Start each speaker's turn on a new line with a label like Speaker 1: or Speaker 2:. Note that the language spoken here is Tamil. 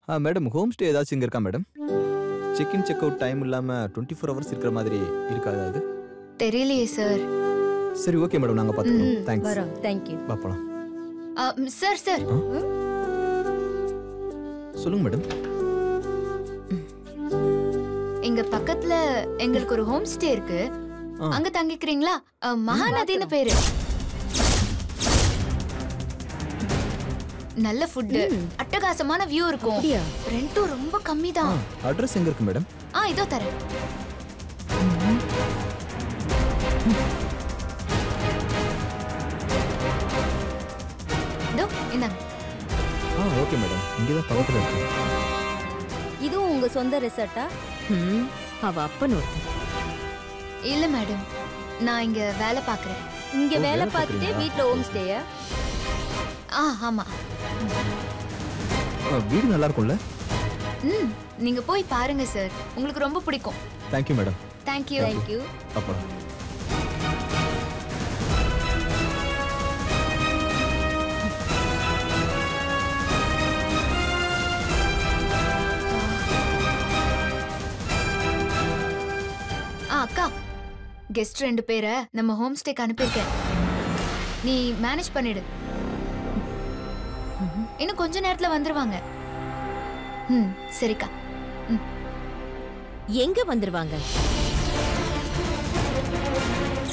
Speaker 1: ஆ மேடம் ஹோம் ஸ்டே ஏதாச்சும் இங்கே இருக்கா madam check in check out time இல்லாமல் டுவெண்ட்டி ஃபோர் ஹவர்ஸ் இருக்கிற மாதிரி இருக்காது அது
Speaker 2: தெரியலையே சார்
Speaker 1: சரி ஓகே மேடம் நாங்கள் பார்த்துக்கிறோம் தேங்க்ஸ்
Speaker 3: வரோம் தேங்க்யூ
Speaker 1: பார்ப்பலாம்
Speaker 2: சார் சார்
Speaker 1: சொல்லுங்க மேடம்
Speaker 2: இங்க பக்கத்துல எங்களுக்கு ஒரு ஹோம் ஸ்டே இருக்கு
Speaker 1: ஆ.
Speaker 2: அங்க தங்கிக்கிறீங்களா அ, மகாநதின்னு பேரு நல்ல ஃபுட் அட்டகாசமான வியூ இருக்கும்
Speaker 3: அப்படியா?
Speaker 2: ரெண்டும் ரொம்ப கம்மி
Speaker 1: ஆ
Speaker 2: தான்
Speaker 1: அட்ரஸ் எங்கே இருக்கு மேடம்
Speaker 2: ஆ இதோ தரேன் இதோ இந்தாங்க
Speaker 1: ஆ ஓகே மேடம் இங்கே தான் பக்கத்தில் இருக்கு
Speaker 3: இதுவும் உங்க சொந்த ரிசார்ட்டா
Speaker 4: ம், அவ அப்பன் ஒருத்தன்
Speaker 2: இல்ல மேடம் நான் இங்க வேலை பார்க்கறேன்
Speaker 3: இங்க
Speaker 1: ஓ,
Speaker 3: வேலை
Speaker 1: வேலை
Speaker 3: பார்த்துட்டு
Speaker 1: பார்க்கறீங்களா?
Speaker 3: வீட்ல ஹோம் ஸ்டேயா
Speaker 2: ஆ ஆமா
Speaker 1: ஆ, வீடு நல்லா இருக்கும்ல
Speaker 2: ம் நீங்க போய் பாருங்க சார் உங்களுக்கு ரொம்ப பிடிக்கும்
Speaker 1: தேங்க்யூ மேடம்
Speaker 2: தேங்க்யூ
Speaker 3: தேங்க்யூ
Speaker 1: அப்புறம்
Speaker 2: ஆ அக்கா கெஸ்ட் ரெண்டு பேரை நம்ம ஹோம் ஸ்டேக்கு அனுப்பியிருக்கேன் நீ மேனேஜ் பண்ணிடு இன்னும் கொஞ்ச நேரத்துல வந்துருவாங்க ம் சரிக்கா
Speaker 4: எங்க வந்துருவாங்க